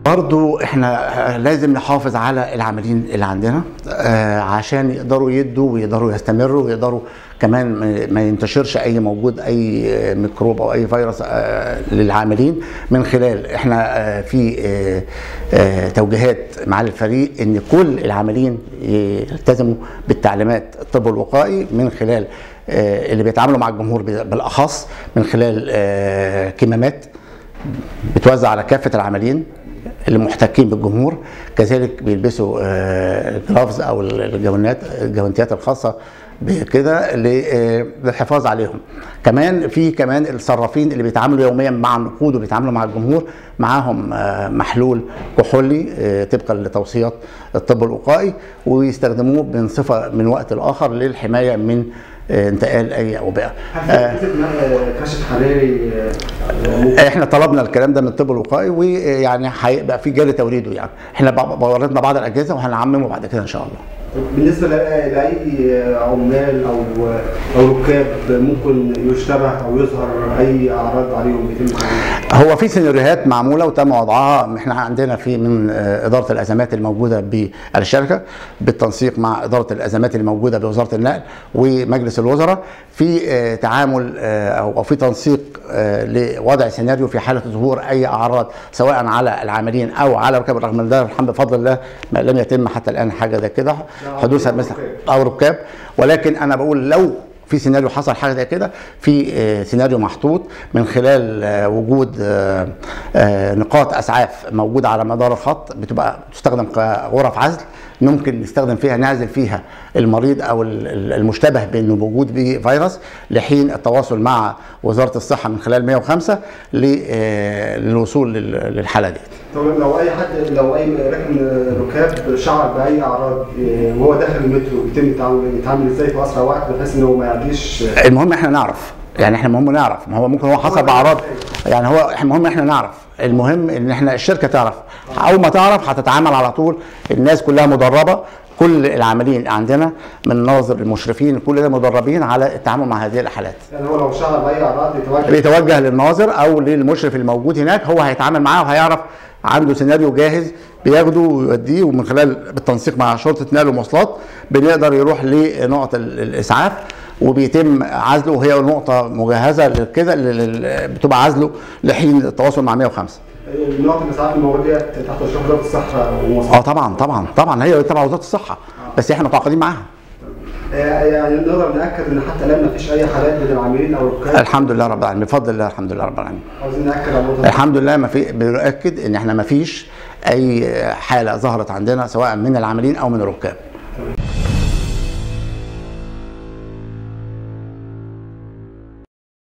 برضو احنا لازم نحافظ على العاملين اللي عندنا آه، عشان يقدروا يدوا ويقدروا يستمروا ويقدروا كمان ما- ما ينتشرش اي موجود اي آه، ميكروب او اي فيروس آه، للعاملين من خلال احنا آه، في آه، آه، توجيهات مع الفريق ان كل العاملين يلتزموا بالتعليمات الطب الوقائي من خلال آه، اللي بيتعاملوا مع الجمهور بالاخص من خلال آه، كمامات بتوزع على كافه العاملين اللي محتكين بالجمهور كذلك بيلبسوا الجلافز او الجوانات الجوانتيات الخاصه بكده ل- آه، للحفاظ عليهم كمان في كمان الصرافين اللي بيتعاملوا يوميا مع النقود وبيتعاملوا مع الجمهور معاهم آه، محلول كحولي آه، طبقا لتوصيات الطب الوقائي ويستخدموه من صفه من وقت لاخر للحمايه من آه، انتقال اي اوبئه هل في فكره كشف حراري آه، احنا طلبنا الكلام ده من الطب الوقائي ويعني هيبقى في جاري توريده يعني احنا ب- وردنا بعض الاجهزه وهنعممه بعد كده ان شاء الله بالنسبه ل- لاي عمال او او ركاب ممكن يشتبه او يظهر اي اعراض عليهم بيتم تعاملهم. هو في سيناريوهات معموله وتم وضعها احنا عندنا في من آه، اداره الازمات الموجوده بالشركه بالتنسيق مع اداره الازمات الموجوده بوزاره النقل ومجلس الوزراء في آه، تعامل آه، او أو في تنسيق آه، لوضع سيناريو في حاله ظهور اي اعراض سواء على العاملين او على ركاب رغم من ده الحمد بفضل الله ما لم يتم حتى الان حاجه زي كده حدوثها مثل او ركاب ولكن انا بقول لو في سيناريو حصل حاجه زي كده في آه، سيناريو محطوط من خلال آه، وجود آه، آه، نقاط اسعاف موجوده على مدار الخط بتبقى تستخدم كغرف عزل ممكن نستخدم فيها نعزل فيها المريض او ال- ال- المشتبه بانه موجود به فيروس لحين التواصل مع وزاره الصحه من خلال 105 ل- آه، للوصول لل- للحاله دي. طب لو اي حد لو اي راكب ركاب شعر باي اعراض آه، وهو داخل المترو بيتم يتعامل يتعامل ازاي في اسرع وقت بحيث انه ما يعديش المهم احنا نعرف يعني احنا المهم نعرف ما هو ممكن هو حصل باعراض يعني هو المهم احنا نعرف المهم ان احنا الشركه تعرف اول ما تعرف هتتعامل على طول الناس كلها مدربه كل العاملين عندنا من ناظر المشرفين كل ده مدربين على التعامل مع هذه الحالات يعني هو لو شعر باي اعراض يتوجه بيتوجه للناظر او للمشرف الموجود هناك هو هيتعامل معاه وهيعرف عنده سيناريو جاهز بياخده ويوديه ومن خلال بالتنسيق مع شرطه نقل ومواصلات بنقدر يروح لنقط ال- الاسعاف وبيتم عزله وهي نقطه مجهزه لكده لل- بتبقى عزله لحين التواصل مع 105 النقط الاسعاف الموجوده ديت تحت اشراف وزاره الصحه والمواصلات اه طبعا طبعا طبعا هي تبع وزاره الصحه بس احنا متعاقدين معاها آه، يعني نقدر ناكد ان حتى الان ما فيش اي حالات من العاملين او الركاب الحمد لله رب العالمين بفضل الله الحمد لله رب العالمين عاوزين ناكد على النقطه دي. الحمد لله ما في بنؤكد ان احنا ما فيش اي حاله ظهرت عندنا سواء من العاملين او من الركاب